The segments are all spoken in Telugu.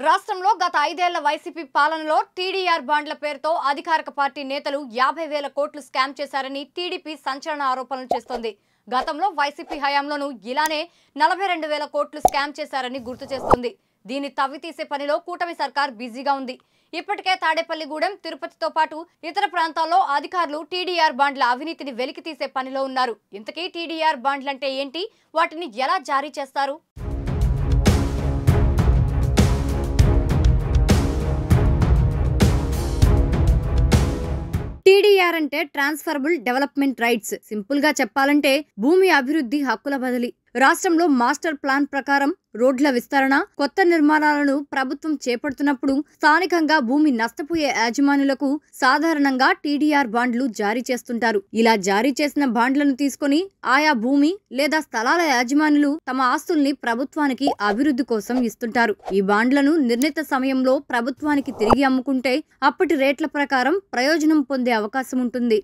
రాష్ట్రంలో గత ఐదేళ్ల వైసీపీ పాలనలో టీడీఆర్ బాండ్ల పేరుతో అధికారిక పార్టీ నేతలు యాభై వేల కోట్లు స్కామ్ చేశారని టీడీపీ సంచలన ఆరోపణలు చేస్తోంది గతంలో వైసీపీ హయాంలోనూ ఇలానే నలభై రెండు వేల కోట్లు స్కామ్ చేశారని గుర్తు చేస్తోంది దీన్ని తవ్వితీసే పనిలో కూటమి సర్కార్ బిజీగా ఉంది ఇప్పటికే తాడేపల్లిగూడెం తిరుపతితో పాటు ఇతర ప్రాంతాల్లో అధికారులు టీడీఆర్ బాండ్ల అవినీతిని వెలికి తీసే పనిలో ఉన్నారు ఇంతకీ టీడీఆర్ బాండ్లంటే ఏంటి వాటిని ఎలా జారీ చేస్తారు టీడీఆర్ అంటే ట్రాన్స్ఫరబుల్ డెవలప్మెంట్ రైట్స్ సింపుల్ గా చెప్పాలంటే భూమి అభివృద్ధి హక్కుల బదిలీ రాష్ట్రంలో మాస్టర్ ప్లాన్ ప్రకారం రోడ్ల విస్తరణ కొత్త నిర్మాణాలను ప్రభుత్వం చేపడుతున్నప్పుడు స్థానికంగా భూమి నష్టపోయే యాజమానులకు సాధారణంగా టీడీఆర్ బాండ్లు జారీ చేస్తుంటారు ఇలా జారీ చేసిన బాండ్లను తీసుకొని ఆయా భూమి లేదా స్థలాల యాజమానులు తమ ఆస్తుల్ని ప్రభుత్వానికి అభివృద్ధి కోసం ఇస్తుంటారు ఈ బాండ్లను నిర్ణీత సమయంలో ప్రభుత్వానికి తిరిగి అమ్ముకుంటే అప్పటి రేట్ల ప్రకారం ప్రయోజనం పొందే అవకాశం ఉంటుంది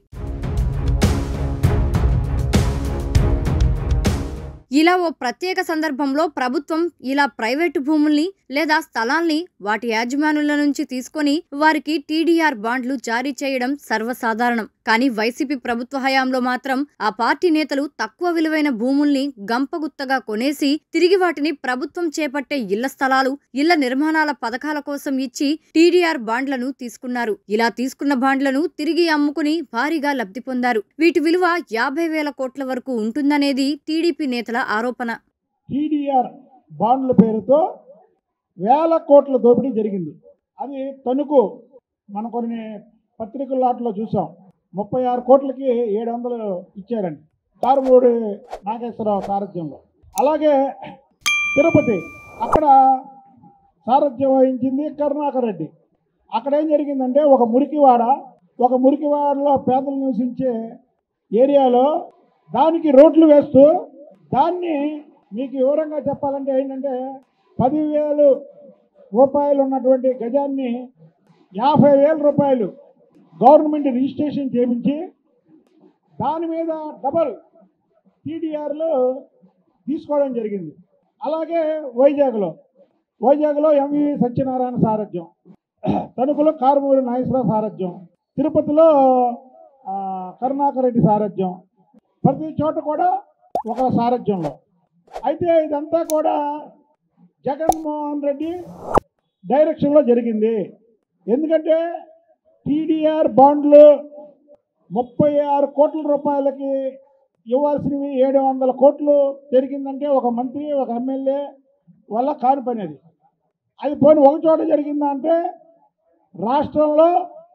ఇలా ఓ ప్రత్యేక సందర్భంలో ప్రభుత్వం ఇలా ప్రైవేటు భూముల్ని లేదా స్థలాల్ని వాటి యాజమానుల నుంచి తీసుకొని వారికి టీడీఆర్ బాండ్లు జారీ చేయడం సర్వసాధారణం కానీ వైసీపీ ప్రభుత్వ హయాంలో మాత్రం ఆ పార్టీ నేతలు తక్కువ విలువైన భూముల్ని గంపగుత్తగా కొనేసి తిరిగి వాటిని ప్రభుత్వం చేపట్టే ఇళ్ల స్థలాలు ఇళ్ల నిర్మాణాల పథకాల కోసం ఇచ్చి టీడీఆర్ బాండ్లను తీసుకున్నారు ఇలా తీసుకున్న బాండ్లను తిరిగి అమ్ముకుని భారీగా లబ్ధి పొందారు వీటి విలువ యాభై వేల కోట్ల వరకు ఉంటుందనేది టీడీపీ నేతల ఆరోపణ టీడీఆర్ బాండ్ల పేరుతో వేల కోట్ల దోపిడీ జరిగింది అది తణుకు మన కొన్ని పత్రికల లాట్లో చూసాం ముప్పై ఆరు కోట్లకి ఏడు వందలు ఇచ్చారండి కారుమూడి నాగేశ్వరరావు సారథ్యంలో అలాగే తిరుపతి అక్కడ సారథ్యం వహించింది కరుణాకర్ రెడ్డి అక్కడ ఏం జరిగిందంటే ఒక మురికివాడ ఒక మురికివాడలో పేదలు నివసించే ఏరియాలో దానికి రోడ్లు వేస్తూ దాన్ని మీకు వివరంగా చెప్పాలంటే ఏంటంటే పదివేలు రూపాయలు ఉన్నటువంటి గజాన్ని యాభై వేల రూపాయలు గవర్నమెంట్ రిజిస్ట్రేషన్ చేయించి దాని మీద డబల్ టీడీఆర్లు తీసుకోవడం జరిగింది అలాగే వైజాగ్లో వైజాగ్లో ఎంవి సత్యనారాయణ సారథ్యం తణుకులో కారుమూరి నాగేశ్వరరావు సారథ్యం తిరుపతిలో ఆ, కరుణాకర్ రెడ్డి సారథ్యం ప్రతి చోట కూడా ఒక సారథ్యంలో అయితే ఇదంతా కూడా జగన్మోహన్ రెడ్డి డైరెక్షన్లో జరిగింది ఎందుకంటే టీడీఆర్ బాండ్లు ముప్పై ఆరు కోట్ల రూపాయలకి ఇవ్వాల్సినవి ఏడు వందల కోట్లు జరిగిందంటే ఒక మంత్రి ఒక ఎమ్మెల్యే వల్ల కాని పని అది అది పోని ఒక చోట జరిగిందా అంటే రాష్ట్రంలో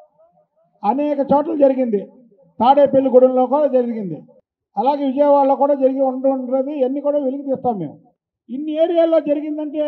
అనేక చోట్ల జరిగింది తాడేపల్లిగూడెంలో కూడా జరిగింది అలాగే విజయవాడలో కూడా జరిగి ఉంటుంటుంది ఇవన్నీ కూడా వెలికి తీస్తాం మేము ఇన్ని ఏరియాల్లో జరిగిందంటే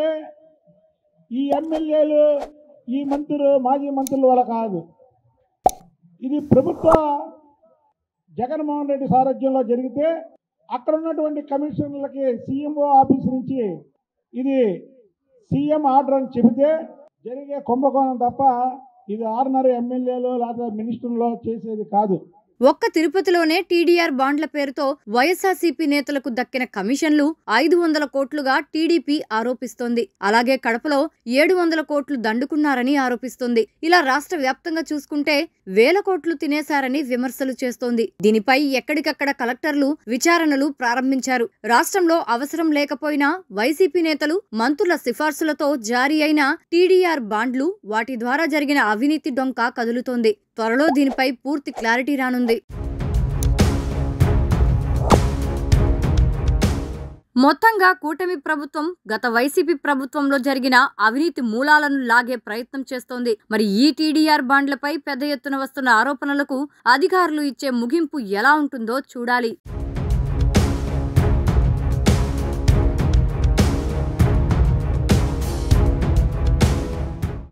ఈ ఎమ్మెల్యేలు ఈ మంత్రులు మాజీ మంత్రుల వల్ల కాదు ఇది ప్రభుత్వ జగన్మోహన్ రెడ్డి సారథ్యంలో జరిగితే అక్కడ ఉన్నటువంటి కమిషనర్లకి సీఎంఓ ఆఫీస్ నుంచి ఇది సీఎం ఆర్డర్ అని చెబితే జరిగే కుంభకోణం తప్ప ఇది ఆర్డినరీ ఎమ్మెల్యేలు లేదా మినిస్టర్లో చేసేది కాదు ఒక్క తిరుపతిలోనే టీడీఆర్ బాండ్ల పేరుతో వైఎస్ఆర్సీపీ నేతలకు దక్కిన కమిషన్లు ఐదు వందల కోట్లుగా టీడీపీ ఆరోపిస్తోంది అలాగే కడపలో ఏడు వందల కోట్లు దండుకున్నారని ఆరోపిస్తోంది ఇలా రాష్ట్ర వ్యాప్తంగా చూసుకుంటే వేల కోట్లు తినేశారని విమర్శలు చేస్తోంది దీనిపై ఎక్కడికక్కడ కలెక్టర్లు విచారణలు ప్రారంభించారు రాష్ట్రంలో అవసరం లేకపోయినా వైసీపీ నేతలు మంత్రుల సిఫార్సులతో జారీ అయిన టీడీఆర్ బాండ్లు వాటి ద్వారా జరిగిన అవినీతి డొంక కదులుతోంది త్వరలో దీనిపై పూర్తి క్లారిటీ రానుంది మొత్తంగా కూటమి ప్రభుత్వం గత వైసీపీ ప్రభుత్వంలో జరిగిన అవినీతి మూలాలను లాగే ప్రయత్నం చేస్తోంది మరి ఈ టీడీఆర్ బాండ్లపై పెద్ద ఎత్తున వస్తున్న ఆరోపణలకు అధికారులు ఇచ్చే ముగింపు ఎలా ఉంటుందో చూడాలి